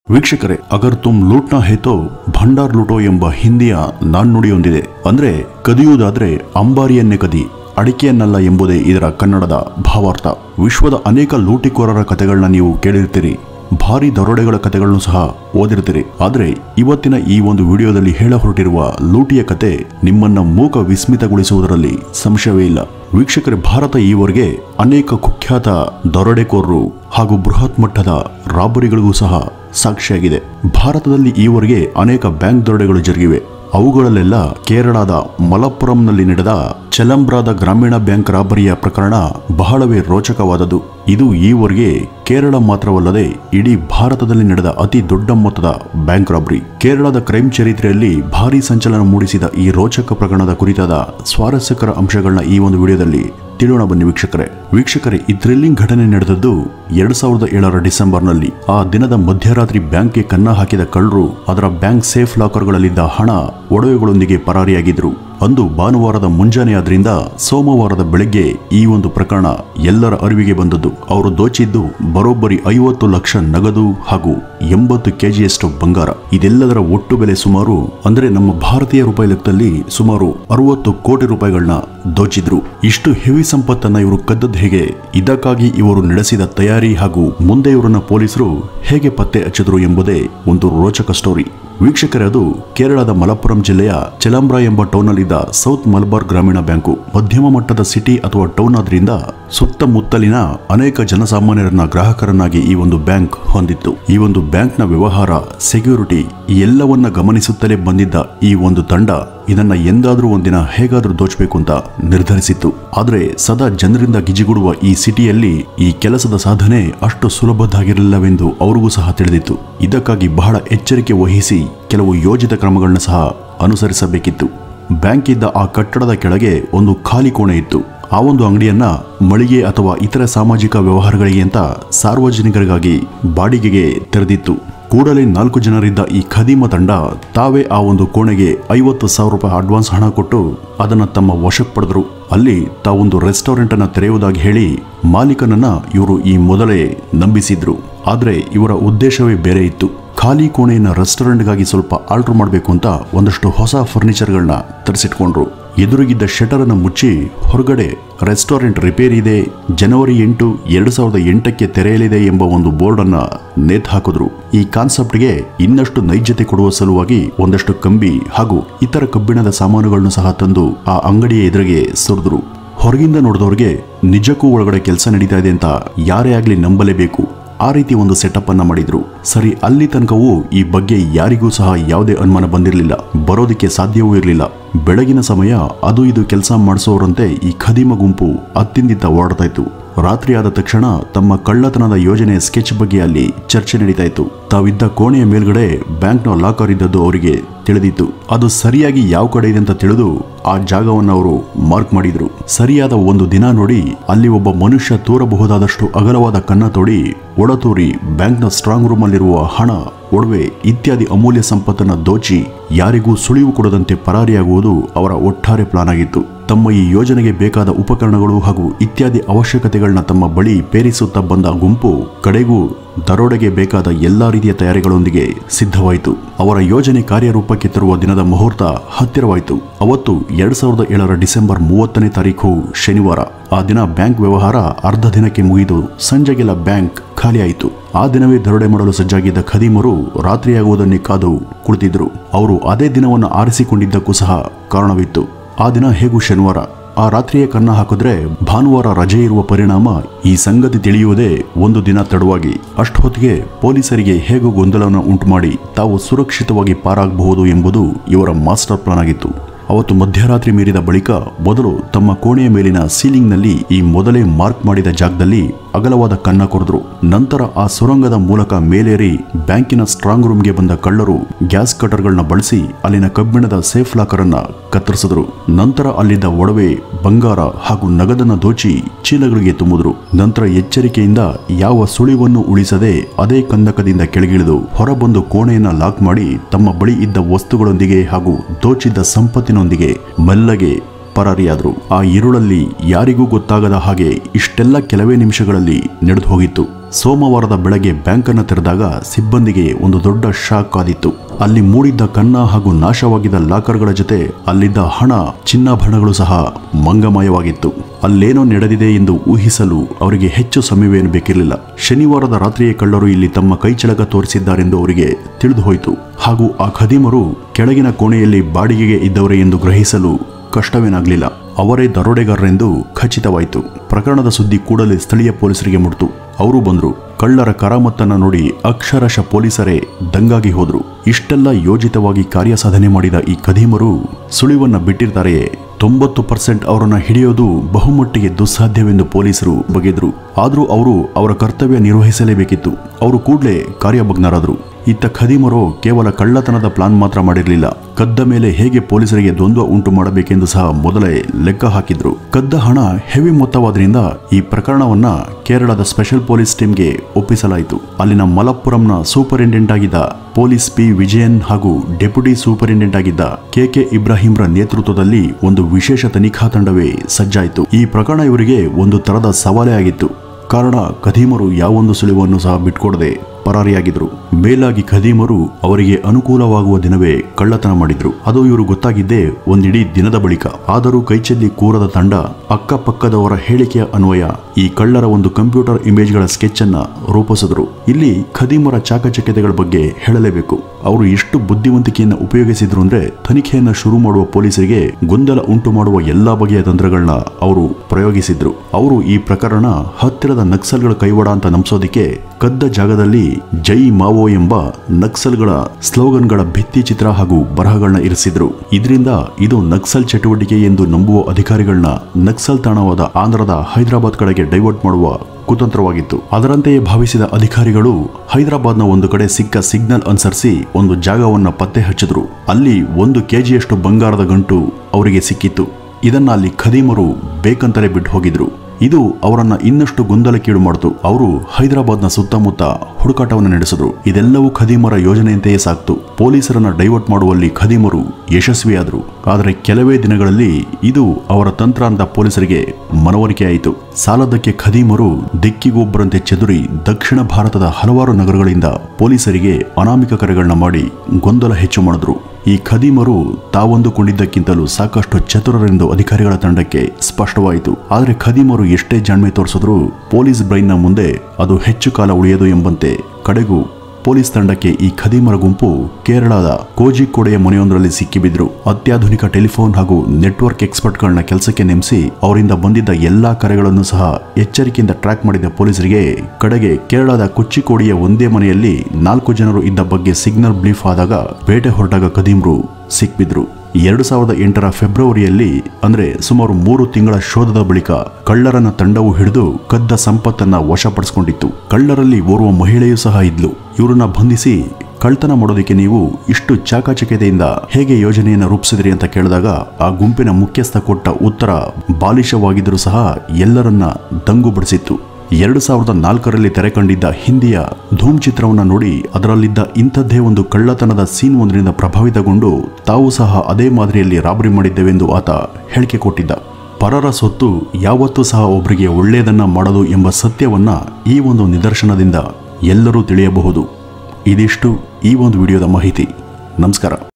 ವೀಕ್ಷಕರೇ ಅಗರ್ ತುಮ್ ಲೂಟ್ನ ಹೇತೋ ಭಂಡಾರ್ ಲೂಟೋ ಎಂಬ ಹಿಂದಿಯ ನಾಣ್ಣುಡಿಯೊಂದಿದೆ ಅಂದ್ರೆ ಕದಿಯುವುದಾದ್ರೆ ಅಂಬಾರಿಯನ್ನೇ ಕದಿ ಅಡಿಕೆಯನ್ನಲ್ಲ ಎಂಬುದೇ ಇದರ ಕನ್ನಡದ ಭಾವಾರ್ಥ ವಿಶ್ವದ ಅನೇಕ ಲೂಟಿಕೋರರ ಕಥೆಗಳನ್ನ ನೀವು ಕೇಳಿರ್ತೀರಿ ಭಾರಿ ದರೋಡೆಗಳ ಕಥೆಗಳನ್ನು ಸಹ ಓದಿರ್ತೀರಿ ಆದರೆ ಇವತ್ತಿನ ಈ ಒಂದು ವಿಡಿಯೋದಲ್ಲಿ ಹೇಳ ಹೊರಟಿರುವ ಲೂಟಿಯ ಕತೆ ನಿಮ್ಮನ್ನ ಮೂಕ ವಿಸ್ಮಿತಗೊಳಿಸುವುದರಲ್ಲಿ ಸಂಶಯವೇ ಇಲ್ಲ ವೀಕ್ಷಕರೇ ಭಾರತ ಈವರೆಗೆ ಅನೇಕ ಕುಖ್ಯಾತ ದರೋಡೆಕೋರರು ಹಾಗೂ ಬೃಹತ್ ಮಟ್ಟದ ರಾಬರಿಗಳಿಗೂ ಸಹ ಸಾಕ್ಷಿಯಾಗಿದೆ ಭಾರತದಲ್ಲಿ ಈವರೆಗೆ ಅನೇಕ ಬ್ಯಾಂಕ್ ದರೋಡೆಗಳು ಜರುಗಿವೆ ಅವುಗಳಲ್ಲೆಲ್ಲ ಕೇರಳದ ಮಲಪ್ಪುರಂನಲ್ಲಿ ನಡೆದ ಚೆಲಂಬ್ರಾದ ಗ್ರಾಮೀಣ ಬ್ಯಾಂಕ್ ರಾಬರಿಯ ಪ್ರಕರಣ ಬಹಳವೇ ರೋಚಕವಾದದ್ದು ಇದು ಈವರೆಗೆ ಕೇರಳ ಮಾತ್ರವಲ್ಲದೆ ಇಡೀ ಭಾರತದಲ್ಲಿ ನಡೆದ ಅತಿ ದೊಡ್ಡ ಮೊತ್ತದ ಬ್ಯಾಂಕ್ ರಾಬರಿ ಕೇರಳದ ಕ್ರೈಮ್ ಚರಿತ್ರೆಯಲ್ಲಿ ಭಾರಿ ಸಂಚಲನ ಮೂಡಿಸಿದ ಈ ರೋಚಕ ಪ್ರಕರಣದ ಕುರಿತಾದ ಸ್ವಾರಸ್ಯಕರ ಅಂಶಗಳನ್ನ ಈ ಒಂದು ವಿಡಿಯೋದಲ್ಲಿ ತಿಳಿಯೋಣ ಬನ್ನಿ ವೀಕ್ಷಕರೇ ವೀಕ್ಷಕರೇ ಈ ಥ್ರಿಲ್ಲಿಂಗ್ ಘಟನೆ ನಡೆದದ್ದು ಎರಡ್ ಸಾವಿರದ ಏಳರ ಡಿಸೆಂಬರ್ನಲ್ಲಿ ಆ ದಿನದ ಮಧ್ಯರಾತ್ರಿ ಬ್ಯಾಂಕ್ಗೆ ಕನ್ನ ಹಾಕಿದ ಕಳ್ಳರು ಅದರ ಬ್ಯಾಂಕ್ ಸೇಫ್ ಲಾಕರ್ಗಳಲ್ಲಿದ್ದ ಹಣ ಒಡವೆಗಳೊಂದಿಗೆ ಪರಾರಿಯಾಗಿದ್ರು ಅಂದು ಭಾನುವಾರದ ಮುಂಜಾನೆಯಾದ್ರಿಂದ ಸೋಮವಾರದ ಬೆಳಗ್ಗೆ ಈ ಒಂದು ಪ್ರಕರಣ ಎಲ್ಲರ ಅರಿವಿಗೆ ಬಂದದ್ದು ಅವರು ದೋಚಿದ್ದು ಬರೋಬ್ಬರಿ ಐವತ್ತು ಲಕ್ಷ ನಗದು ಹಾಗೂ ಎಂಬತ್ತು ಕೆಜಿಯಷ್ಟು ಬಂಗಾರ ಇದೆಲ್ಲದರ ಒಟ್ಟು ಬೆಲೆ ಸುಮಾರು ಅಂದ್ರೆ ನಮ್ಮ ಭಾರತೀಯ ರೂಪಾಯಿ ಲೆಕ್ಕದಲ್ಲಿ ಸುಮಾರು ಅರವತ್ತು ಕೋಟಿ ರೂಪಾಯಿಗಳನ್ನ ದೋಚಿದ್ರು ಇಷ್ಟು ಹೆವಿ ಸಂಪತ್ತನ್ನ ಇವರು ಕದ್ದದ್ದು ಹೇಗೆ ಇದಕ್ಕಾಗಿ ಇವರು ನಡೆಸಿದ ತಯಾರಿ ಹಾಗೂ ಮುಂದೆ ಇವರನ್ನ ಪೊಲೀಸರು ಹೇಗೆ ಪತ್ತೆ ಹಚ್ಚಿದ್ರು ಎಂಬುದೇ ಒಂದು ರೋಚಕ ಸ್ಟೋರಿ ವೀಕ್ಷಕರೇ ಅದು ಕೇರಳದ ಮಲಪ್ಪುರಂ ಜಿಲ್ಲೆಯ ಚೆಲಾಂಬ್ರಾ ಎಂಬ ಟೌನ್ನಲ್ಲಿದ್ದ ಸೌತ್ ಮಲಬಾರ್ ಗ್ರಾಮೀಣ ಬ್ಯಾಂಕು ಮಧ್ಯಮ ಮಟ್ಟದ ಸಿಟಿ ಅಥವಾ ಟೌನ್ ಆದ್ರಿಂದ ಸುತ್ತಮುತ್ತಲಿನ ಅನೇಕ ಜನಸಾಮಾನ್ಯರನ್ನ ಗ್ರಾಹಕರನ್ನಾಗಿ ಈ ಒಂದು ಬ್ಯಾಂಕ್ ಹೊಂದಿತ್ತು ಈ ಒಂದು ಬ್ಯಾಂಕ್ನ ವ್ಯವಹಾರ ಸೆಕ್ಯೂರಿಟಿ ಈ ಎಲ್ಲವನ್ನ ಗಮನಿಸುತ್ತಲೇ ಬಂದಿದ್ದ ಈ ಒಂದು ತಂಡ ಇದನ್ನ ಎಂದಾದ್ರೂ ಒಂದಿನ ಹೇಗಾದ್ರೂ ದೋಚಬೇಕು ಅಂತ ನಿರ್ಧರಿಸಿತ್ತು ಆದ್ರೆ ಸದಾ ಜನರಿಂದ ಗಿಜಿಗುಡುವ ಈ ಸಿಟಿಯಲ್ಲಿ ಈ ಕೆಲಸದ ಸಾಧನೆ ಅಷ್ಟು ಸುಲಭದಾಗಿರಲಿಲ್ಲವೆಂದು ಅವ್ರಿಗೂ ಸಹ ತಿಳಿದಿತ್ತು ಇದಕ್ಕಾಗಿ ಬಹಳ ಎಚ್ಚರಿಕೆ ವಹಿಸಿ ಕೆಲವು ಯೋಜಿತ ಕ್ರಮಗಳನ್ನ ಸಹ ಅನುಸರಿಸಬೇಕಿತ್ತು ಬ್ಯಾಂಕ್ ಇದ್ದ ಆ ಕಟ್ಟಡದ ಕೆಳಗೆ ಒಂದು ಖಾಲಿ ಕೋಣೆ ಇತ್ತು ಆ ಒಂದು ಅಂಗಡಿಯನ್ನ ಮಳಿಗೆ ಅಥವಾ ಇತರ ಸಾಮಾಜಿಕ ವ್ಯವಹಾರಗಳಿಗೆ ಅಂತ ಸಾರ್ವಜನಿಕರಿಗಾಗಿ ಬಾಡಿಗೆಗೆ ತೆರೆದಿತ್ತು ಕೂಡಲೇ ನಾಲ್ಕು ಜನರಿದ್ದ ಈ ಖದೀಮ ತಂಡ ತಾವೇ ಆ ಒಂದು ಕೋಣೆಗೆ ಐವತ್ತು ಸಾವಿರ ರೂಪಾಯಿ ಅಡ್ವಾನ್ಸ್ ಹಣ ಕೊಟ್ಟು ಅದನ್ನ ತಮ್ಮ ವಶಕ್ಕೆ ಪಡೆದ್ರು ಅಲ್ಲಿ ತಾವೊಂದು ರೆಸ್ಟೋರೆಂಟ್ ಅನ್ನ ತೆರೆಯುವುದಾಗಿ ಹೇಳಿ ಮಾಲೀಕನನ್ನ ಇವರು ಈ ಮೊದಲೇ ನಂಬಿಸಿದ್ರು ಆದ್ರೆ ಇವರ ಉದ್ದೇಶವೇ ಬೇರೆ ಇತ್ತು ಖಾಲಿ ಕೋಣೆಯನ್ನ ರೆಸ್ಟೋರೆಂಟ್ಗಾಗಿ ಸ್ವಲ್ಪ ಆಲ್ಟರ್ ಮಾಡಬೇಕು ಅಂತ ಒಂದಷ್ಟು ಹೊಸ ಫರ್ನಿಚರ್ಗಳನ್ನ ತರಿಸಿಟ್ಕೊಂಡ್ರು ಎದುರಿಗಿದ್ದ ಶಟರ್ ಅನ್ನು ಮುಚ್ಚಿ ಹೊರಗಡೆ ರೆಸ್ಟೋರೆಂಟ್ ರಿಪೇರಿ ಇದೆ ಜನವರಿ ಎಂಟು ಎರಡು ಸಾವಿರದ ಎಂಟಕ್ಕೆ ತೆರೆಯಲಿದೆ ಎಂಬ ಒಂದು ಬೋರ್ಡ್ ಅನ್ನ ನೇತ್ ಹಾಕಿದ್ರು ಈ ಕಾನ್ಸೆಪ್ಟ್ಗೆ ಇನ್ನಷ್ಟು ನೈಜತೆ ಕೊಡುವ ಸಲುವಾಗಿ ಒಂದಷ್ಟು ಕಂಬಿ ಹಾಗೂ ಇತರ ಕಬ್ಬಿಣದ ಸಾಮಾನುಗಳನ್ನು ಸಹ ತಂದು ಆ ಅಂಗಡಿಯ ಎದುರಿಗೆ ಸುರಿದ್ರು ಹೊರಗಿಂದ ನೋಡಿದವ್ರಿಗೆ ನಿಜಕ್ಕೂ ಒಳಗಡೆ ಕೆಲಸ ನಡೀತಾ ಇದೆ ಅಂತ ಯಾರೇ ಆಗ್ಲಿ ನಂಬಲೇಬೇಕು ಆ ರೀತಿ ಒಂದು ಸೆಟಪ್ ಅನ್ನ ಮಾಡಿದ್ರು ಸರಿ ಅಲ್ಲಿ ತನಕವೂ ಈ ಬಗ್ಗೆ ಯಾರಿಗೂ ಸಹ ಯಾವುದೇ ಅನುಮಾನ ಬಂದಿರಲಿಲ್ಲ ಬರೋದಕ್ಕೆ ಸಾಧ್ಯವೂ ಇರಲಿಲ್ಲ ಬೆಳಗಿನ ಸಮಯ ಅದು ಇದು ಕೆಲಸ ಮಾಡಿಸೋರಂತೆ ಈ ಖದೀಮ ಗುಂಪು ಅತ್ತಿಂದಿತ್ತ ಓಡಾಡ್ತಾ ಇತ್ತು ರಾತ್ರಿ ಆದ ತಕ್ಷಣ ತಮ್ಮ ಕಳ್ಳತನದ ಯೋಜನೆ ಸ್ಕೆಚ್ ಬಗ್ಗೆ ಅಲ್ಲಿ ಚರ್ಚೆ ನಡೀತಾ ಇತ್ತು ತಾವಿದ್ದ ಕೋಣೆಯ ಮೇಲ್ಗಡೆ ಬ್ಯಾಂಕ್ನ ಲಾಕರ್ ಇದ್ದದ್ದು ಅವರಿಗೆ ತಿಳಿದಿತ್ತು ಅದು ಸರಿಯಾಗಿ ಯಾವ ಕಡೆ ಇದೆ ಅಂತ ತಿಳಿದು ಆ ಜಾಗವನ್ನು ಅವರು ಮಾರ್ಕ್ ಮಾಡಿದ್ರು ಸರಿಯಾದ ಒಂದು ದಿನ ನೋಡಿ ಅಲ್ಲಿ ಒಬ್ಬ ಮನುಷ್ಯ ತೂರಬಹುದಾದಷ್ಟು ಅಗಲವಾದ ಕನ್ನ ತೋಡಿ ಒಡತೂರಿ ಬ್ಯಾಂಕ್ನ ಸ್ಟ್ರಾಂಗ್ ರೂಮ್ ಅಲ್ಲಿರುವ ಹಣ ಒಡವೆ ಇತ್ಯಾದಿ ಅಮೂಲ್ಯ ಸಂಪತ್ತನ್ನ ದೋಚಿ ಯಾರಿಗೂ ಸುಳಿವು ಕೊಡದಂತೆ ಪರಾರಿಯಾಗುವುದು ಅವರ ಒಟ್ಟಾರೆ ಪ್ಲಾನ್ ಆಗಿತ್ತು ತಮ್ಮ ಈ ಯೋಜನೆಗೆ ಬೇಕಾದ ಉಪಕರಣಗಳು ಹಾಗೂ ಇತ್ಯಾದಿ ಅವಶ್ಯಕತೆಗಳನ್ನ ತಮ್ಮ ಬಳಿ ಪೇರಿಸುತ್ತಾ ಬಂದ ಗುಂಪು ಕಡೆಗೂ ದರೋಡೆಗೆ ಬೇಕಾದ ಎಲ್ಲಾ ರೀತಿಯ ತಯಾರಿಗಳೊಂದಿಗೆ ಸಿದ್ಧವಾಯಿತು ಅವರ ಯೋಜನೆ ಕಾರ್ಯರೂಪಕ್ಕೆ ತರುವ ದಿನದ ಮುಹೂರ್ತ ಹತ್ತಿರವಾಯಿತು ಅವತ್ತು ಎರಡ್ ಸಾವಿರದ ಏಳರ ಡಿಸೆಂಬರ್ ಮೂವತ್ತನೇ ತಾರೀಕು ಶನಿವಾರ ಆ ದಿನ ಬ್ಯಾಂಕ್ ವ್ಯವಹಾರ ಅರ್ಧ ದಿನಕ್ಕೆ ಮುಗಿದು ಸಂಜೆಗೆಲ್ಲ ಬ್ಯಾಂಕ್ ಖಾಲಿಯಾಯಿತು ಆ ದಿನವೇ ದರೋಡೆ ಮಾಡಲು ಸಜ್ಜಾಗಿದ್ದ ಖದೀಮರು ರಾತ್ರಿಯಾಗುವುದನ್ನೇ ಕಾದು ಕುಳಿತಿದ್ರು ಅವರು ಅದೇ ದಿನವನ್ನು ಆರಿಸಿಕೊಂಡಿದ್ದಕ್ಕೂ ಸಹ ಕಾರಣವಿತ್ತು ಆ ದಿನ ಹೇಗೂ ಶನಿವಾರ ಆ ರಾತ್ರಿಯೇ ಕನ್ನ ಹಾಕಿದ್ರೆ ಭಾನುವಾರ ರಜೆ ಇರುವ ಪರಿಣಾಮ ಈ ಸಂಗತಿ ತಿಳಿಯುವುದೇ ಒಂದು ದಿನ ತಡವಾಗಿ ಅಷ್ಟೊತ್ತಿಗೆ ಪೊಲೀಸರಿಗೆ ಹೇಗೂ ಗೊಂದಲವನ್ನು ಉಂಟುಮಾಡಿ ತಾವು ಸುರಕ್ಷಿತವಾಗಿ ಪಾರಾಗಬಹುದು ಎಂಬುದು ಇವರ ಮಾಸ್ಟರ್ ಪ್ಲಾನ್ ಆಗಿತ್ತು ಅವತ್ತು ಮಧ್ಯರಾತ್ರಿ ಮೀರಿದ ಬಳಿಕ ಮೊದಲು ತಮ್ಮ ಕೋಣೆಯ ಮೇಲಿನ ಸೀಲಿಂಗ್ನಲ್ಲಿ ಈ ಮೊದಲೇ ಮಾರ್ಕ್ ಮಾಡಿದ ಜಾಗದಲ್ಲಿ ಅಗಲವಾದ ಕನ್ನ ಕೊರೆದ್ರು ನಂತರ ಆ ಸುರಂಗದ ಮೂಲಕ ಮೇಲೇರಿ ಬ್ಯಾಂಕಿನ ಸ್ಟ್ರಾಂಗ್ ರೂಮ್ಗೆ ಬಂದ ಕಳ್ಳರು ಗ್ಯಾಸ್ ಕಟರ್ಗಳನ್ನ ಬಳಸಿ ಅಲ್ಲಿನ ಕಬ್ಬಿಣದ ಸೇಫ್ ಲಾಕರ್ ಅನ್ನ ಕತ್ತರಿಸಿದ್ರು ನಂತರ ಅಲ್ಲಿದ್ದ ಒಡವೆ ಬಂಗಾರ ಹಾಗೂ ನಗದನ್ನ ದೋಚಿ ಚೀಲಗಳಿಗೆ ತುಂಬಿದ್ರು ನಂತರ ಎಚ್ಚರಿಕೆಯಿಂದ ಯಾವ ಸುಳಿವನ್ನು ಉಳಿಸದೆ ಅದೇ ಕಂದಕದಿಂದ ಕೆಳಗಿಳಿದು ಹೊರಬಂದು ಕೋಣೆಯನ್ನ ಲಾಕ್ ಮಾಡಿ ತಮ್ಮ ಬಳಿ ಇದ್ದ ವಸ್ತುಗಳೊಂದಿಗೆ ಹಾಗೂ ದೋಚಿದ್ದ ಸಂಪತ್ತಿನೊಂದಿಗೆ ಮೆಲ್ಲಗೆ ಪರಾರಿಯಾದರು ಆ ഇരുಳಲ್ಲಿ ಯಾರಿಗೂ ಗೊತ್ತಾಗದ ಹಾಗೆ ಇಷ್ಟೆಲ್ಲ ಕೆಲವೇ ನಿಮಿಷಗಳಲ್ಲಿ ನಡೆದು ಹೋಗಿತ್ತು ಸೋಮವಾರದ ಬೆಳಗ್ಗೆ ಬ್ಯಾಂಕನ್ನು ತೆರೆದಾಗ ಸಿಬ್ಬಂದಿಗೆ ಒಂದು ದೊಡ್ಡ ಶಾಕ್ ಆದಿತ್ತು ಅಲ್ಲಿ ಮೂಡಿದ್ದ ಕನ್ನ ಹಾಗೂ ನಾಶವಾಗಿದ್ದ ಲಾಕರ್ಗಳ ಜೊತೆ ಅಲ್ಲಿದ್ದ ಹಣ ಚಿನ್ನಾಭರಣಗಳು ಸಹ ಮಂಗಮಯವಾಗಿತ್ತು ಅಲ್ಲೇನೋ ನಡೆದಿದೆ ಎಂದು ಊಹಿಸಲು ಅವರಿಗೆ ಹೆಚ್ಚು ಸಮಯವೇನು ಬೇಕಿರಲಿಲ್ಲ ಶನಿವಾರದ ರಾತ್ರಿಯೇ ಕಳ್ಳರು ಇಲ್ಲಿ ತಮ್ಮ ಕೈಚಳಕ ತೋರಿಸಿದ್ದಾರೆಂದು ಅವರಿಗೆ ತಿಳಿದು ಹೋಯಿತು ಹಾಗೂ ಆ ಖದೀಮರು ಕೆಳಗಿನ ಕೋಣೆಯಲ್ಲಿ ಬಾಡಿಗೆಗೆ ಇದ್ದವರೇ ಎಂದು ಗ್ರಹಿಸಲು ಕಷ್ಟವೇನಾಗಲಿಲ್ಲ ಅವರೇ ದರೋಡೆಗಾರರೆಂದು ಖಚಿತವಾಯಿತು ಪ್ರಕರಣದ ಸುದ್ದಿ ಕೂಡಲೇ ಸ್ಥಳೀಯ ಪೊಲೀಸರಿಗೆ ಮುಟ್ಟಿತು ಅವರು ಬಂದರು ಕಳ್ಳರ ಕರಾಮತ್ತನ್ನ ನೋಡಿ ಅಕ್ಷರಶ ಪೊಲೀಸರೇ ದಂಗಾಗಿ ಹೋದ್ರು ಇಷ್ಟೆಲ್ಲ ಯೋಜಿತವಾಗಿ ಕಾರ್ಯಸಾಧನೆ ಮಾಡಿದ ಈ ಖದೀಮರು ಸುಳಿವನ್ನ ಬಿಟ್ಟಿರ್ತಾರೆಯೇ ತೊಂಬತ್ತು ಪರ್ಸೆಂಟ್ ಅವರನ್ನ ಹಿಡಿಯೋದು ಬಹುಮಟ್ಟಿಗೆ ದುಸ್ಸಾಧ್ಯವೆಂದು ಪೊಲೀಸರು ಬಗೆದ್ರು ಆದರೂ ಅವರು ಅವರ ಕರ್ತವ್ಯ ನಿರ್ವಹಿಸಲೇಬೇಕಿತ್ತು ಅವರು ಕೂಡಲೇ ಕಾರ್ಯಭಗ್ನರಾದರು ಇತ್ತ ಖದೀಮರು ಕೇವಲ ಕಳ್ಳತನದ ಪ್ಲಾನ್ ಮಾತ್ರ ಮಾಡಿರಲಿಲ್ಲ ಕದ್ದ ಮೇಲೆ ಹೇಗೆ ಪೊಲೀಸರಿಗೆ ದ್ವಂದ್ವ ಉಂಟು ಮಾಡಬೇಕೆಂದು ಸಹ ಮೊದಲೇ ಲೆಕ್ಕ ಹಾಕಿದ್ರು ಕದ್ದ ಹಣ ಹೆವಿ ಮೊತ್ತವಾದ್ರಿಂದ ಈ ಪ್ರಕರಣವನ್ನ ಕೇರಳದ ಸ್ಪೆಷಲ್ ಪೊಲೀಸ್ ಟೀಮ್ಗೆ ಒಪ್ಪಿಸಲಾಯಿತು ಅಲ್ಲಿನ ಮಲಪ್ಪುರಂನ ಸೂಪರಿಂಟೆಂಡೆಂಟ್ ಆಗಿದ್ದ ಪೊಲೀಸ್ ಪಿ ವಿಜಯನ್ ಹಾಗೂ ಡೆಪ್ಯೂಟಿ ಸೂಪರಿಂಟೆಂಡೆಂಟ್ ಆಗಿದ್ದ ಕೆ ಕೆ ಇಬ್ರಾಹಿಂರ ನೇತೃತ್ವದಲ್ಲಿ ಒಂದು ವಿಶೇಷ ತನಿಖಾ ತಂಡವೇ ಸಜ್ಜಾಯಿತು ಈ ಪ್ರಕರಣ ಇವರಿಗೆ ಒಂದು ತರದ ಸವಾಲೇ ಆಗಿತ್ತು ಕಾರಣ ಖದೀಮರು ಯಾವೊಂದು ಸುಳಿವನ್ನು ಸಹ ಬಿಟ್ಕೊಡದೆ ಪರಾರಿಯಾಗಿದ್ರು ಮೇಲಾಗಿ ಖದೀಮರು ಅವರಿಗೆ ಅನುಕೂಲವಾಗುವ ದಿನವೇ ಕಳ್ಳತನ ಮಾಡಿದ್ರು ಅದು ಇವರು ಗೊತ್ತಾಗಿದ್ದೇ ಒಂದಿಡೀ ದಿನದ ಬಳಿಕ ಆದರೂ ಕೈಚೆಲ್ಲಿ ಕೂರದ ತಂಡ ಅಕ್ಕಪಕ್ಕದವರ ಹೇಳಿಕೆಯ ಅನ್ವಯ ಈ ಕಳ್ಳರ ಒಂದು ಕಂಪ್ಯೂಟರ್ ಇಮೇಜ್ಗಳ ಸ್ಕೆಚ್ ಅನ್ನ ರೂಪಿಸಿದ್ರು ಇಲ್ಲಿ ಖದೀಮರ ಚಾಕಚಕ್ಯತೆಗಳ ಬಗ್ಗೆ ಹೇಳಲೇಬೇಕು ಅವರು ಎಷ್ಟು ಬುದ್ಧಿವಂತಿಕೆಯನ್ನು ಉಪಯೋಗಿಸಿದ್ರು ಅಂದ್ರೆ ತನಿಖೆಯನ್ನ ಶುರು ಮಾಡುವ ಪೊಲೀಸರಿಗೆ ಗೊಂದಲ ಉಂಟು ಮಾಡುವ ಎಲ್ಲಾ ಬಗೆಯ ತಂತ್ರಗಳನ್ನ ಅವರು ಪ್ರಯೋಗಿಸಿದ್ರು ಅವರು ಈ ಪ್ರಕರಣ ಹತ್ತಿರದ ನಕ್ಸಲ್ಗಳ ಕೈವಾಡ ಅಂತ ನಂಬಿಸೋದಿಕ್ಕೆ ಕದ್ದ ಜಾಗದಲ್ಲಿ ಜೈ ಮಾವೋ ಎಂಬ ನಕ್ಸಲ್ಗಳ ಸ್ಲೋಗನ್ಗಳ ಭಿತ್ತಿ ಚಿತ್ರ ಹಾಗೂ ಬರಹಗಳನ್ನ ಇರಿಸಿದ್ರು ಇದರಿಂದ ಇದು ನಕ್ಸಲ್ ಚಟುವಟಿಕೆ ಎಂದು ನಂಬುವ ಅಧಿಕಾರಿಗಳನ್ನ ನಕ್ಸಲ್ ತಾಣವಾದ ಆಂಧ್ರದ ಹೈದರಾಬಾದ್ ಕಡೆಗೆ ಡೈವರ್ಟ್ ಮಾಡುವ ಕುತಂತ್ರವಾಗಿತ್ತು ಅದರಂತೆಯೇ ಭಾವಿಸಿದ ಅಧಿಕಾರಿಗಳು ಹೈದರಾಬಾದ್ನ ಒಂದು ಕಡೆ ಸಿಕ್ಕ ಸಿಗ್ನಲ್ ಅನುಸರಿಸಿ ಒಂದು ಜಾಗವನ್ನ ಪತ್ತೆ ಹಚ್ಚಿದ್ರು ಅಲ್ಲಿ ಒಂದು ಕೆಜಿಯಷ್ಟು ಬಂಗಾರದ ಗಂಟು ಅವರಿಗೆ ಸಿಕ್ಕಿತ್ತು ಇದನ್ನ ಅಲ್ಲಿ ಖದೀಮರು ಬೇಕಂತಲೇ ಬಿಟ್ಟು ಹೋಗಿದ್ರು ಇದು ಅವರನ್ನ ಇನ್ನಷ್ಟು ಗೊಂದಲಕ್ಕೀಡು ಮಾಡಿತು ಅವರು ಹೈದರಾಬಾದ್ನ ಸುತ್ತಮುತ್ತ ಹುಡುಕಾಟವನ್ನು ನಡೆಸಿದ್ರು ಇದೆಲ್ಲವೂ ಖದೀಮರ ಯೋಜನೆಯಂತೆಯೇ ಸಾಕ್ತು ಪೊಲೀಸರನ್ನ ಡೈವರ್ಟ್ ಮಾಡುವಲ್ಲಿ ಖದೀಮರು ಯಶಸ್ವಿಯಾದರು ಆದರೆ ಕೆಲವೇ ದಿನಗಳಲ್ಲಿ ಇದು ಅವರ ತಂತ್ರ ಅಂತ ಪೊಲೀಸರಿಗೆ ಮನವರಿಕೆಯಾಯಿತು ಸಾಲದಕ್ಕೆ ಖದೀಮರು ದಿಕ್ಕಿಗೊಬ್ಬರಂತೆ ಚೆದುರಿ ದಕ್ಷಿಣ ಭಾರತದ ಹಲವಾರು ನಗರಗಳಿಂದ ಪೊಲೀಸರಿಗೆ ಅನಾಮಿಕ ಕರೆಗಳನ್ನ ಮಾಡಿ ಗೊಂದಲ ಹೆಚ್ಚು ಮಾಡಿದ್ರು ಈ ಖದೀಮರು ತಾವೊಂದುಕೊಂಡಿದ್ದಕ್ಕಿಂತಲೂ ಸಾಕಷ್ಟು ಚತುರರೆಂದು ಅಧಿಕಾರಿಗಳ ತಂಡಕ್ಕೆ ಸ್ಪಷ್ಟವಾಯಿತು ಆದರೆ ಖದೀಮರು ಎಷ್ಟೇ ಜಾಣ್ಮೆ ತೋರಿಸಿದ್ರೂ ಪೊಲೀಸ್ ಬ್ರೈನ್ನ ಮುಂದೆ ಅದು ಹೆಚ್ಚು ಕಾಲ ಉಳಿಯದು ಎಂಬಂತೆ ಕಡೆಗೂ ಪೊಲೀಸ್ ತಂಡಕ್ಕೆ ಈ ಖದೀಮರ ಗುಂಪು ಕೇರಳದ ಕೋಜಿಕೋಡೆಯ ಮನೆಯೊಂದರಲ್ಲಿ ಸಿಕ್ಕಿಬಿದ್ರು ಅತ್ಯಾಧುನಿಕ ಟೆಲಿಫೋನ್ ಹಾಗೂ ನೆಟ್ವರ್ಕ್ ಎಕ್ಸ್ಪರ್ಟ್ಗಳನ್ನ ಕೆಲಸಕ್ಕೆ ನೇಮಿಸಿ ಅವರಿಂದ ಬಂದಿದ್ದ ಎಲ್ಲಾ ಕರೆಗಳನ್ನು ಸಹ ಎಚ್ಚರಿಕೆಯಿಂದ ಟ್ರ್ಯಾಕ್ ಮಾಡಿದ ಪೊಲೀಸರಿಗೆ ಕಡೆಗೆ ಕೇರಳದ ಕೊಚ್ಚಿಕೋಡಿಯ ಒಂದೇ ಮನೆಯಲ್ಲಿ ನಾಲ್ಕು ಜನರು ಇದ್ದ ಬಗ್ಗೆ ಸಿಗ್ನಲ್ ಬ್ಲೀಫ್ ಆದಾಗ ಬೇಟೆ ಹೊರಟಾಗ ಖದೀಮ್ರು ಸಿಕ್ಬಿದ್ರು ಎರಡು ಸಾವಿರದ ಎಂಟರ ಫೆಬ್ರವರಿಯಲ್ಲಿ ಅಂದ್ರೆ ಸುಮಾರು ಮೂರು ತಿಂಗಳ ಶೋಧದ ಬಳಿಕ ಕಳ್ಳರನ್ನ ತಂಡವು ಹಿಡಿದು ಕದ್ದ ಸಂಪತ್ತನ್ನ ವಶಪಡಿಸಿಕೊಂಡಿತ್ತು ಕಳ್ಳರಲ್ಲಿ ಓರ್ವ ಮಹಿಳೆಯೂ ಸಹ ಇದ್ಲು ಇವರನ್ನ ಬಂಧಿಸಿ ಕಳ್ತನ ಮಾಡೋದಕ್ಕೆ ನೀವು ಇಷ್ಟು ಚಾಕಚಕ್ಯತೆಯಿಂದ ಹೇಗೆ ಯೋಜನೆಯನ್ನು ರೂಪಿಸಿದ್ರಿ ಅಂತ ಕೇಳಿದಾಗ ಆ ಗುಂಪಿನ ಮುಖ್ಯಸ್ಥ ಕೊಟ್ಟ ಉತ್ತರ ಬಾಲಿಶವಾಗಿದ್ದರೂ ಸಹ ಎಲ್ಲರನ್ನ ದಂಗುಬಡಿಸಿತ್ತು ಎರಡು ಸಾವಿರದ ನಾಲ್ಕರಲ್ಲಿ ತೆರೆ ಕಂಡಿದ್ದ ಹಿಂದಿಯ ಧೂಮ್ ಚಿತ್ರವನ್ನು ನೋಡಿ ಅದರಲ್ಲಿದ್ದ ಇಂಥದ್ದೇ ಒಂದು ಕಳ್ಳತನದ ಸೀನ್ ಒಂದರಿಂದ ಪ್ರಭಾವಿತಗೊಂಡು ತಾವು ಸಹ ಅದೇ ಮಾದರಿಯಲ್ಲಿ ರಾಬರಿ ಮಾಡಿದ್ದೇವೆಂದು ಆತ ಹೇಳಿಕೆ ಕೊಟ್ಟಿದ್ದ ಪರರ ಸೊತ್ತು ಯಾವತ್ತೂ ಸಹ ಒಬ್ಬರಿಗೆ ಒಳ್ಳೆಯದನ್ನ ಮಾಡದು ಎಂಬ ಸತ್ಯವನ್ನ ಈ ಒಂದು ನಿದರ್ಶನದಿಂದ ಎಲ್ಲರೂ ತಿಳಿಯಬಹುದು ಇದಿಷ್ಟು ಈ ಒಂದು ವಿಡಿಯೋದ ಮಾಹಿತಿ ನಮಸ್ಕಾರ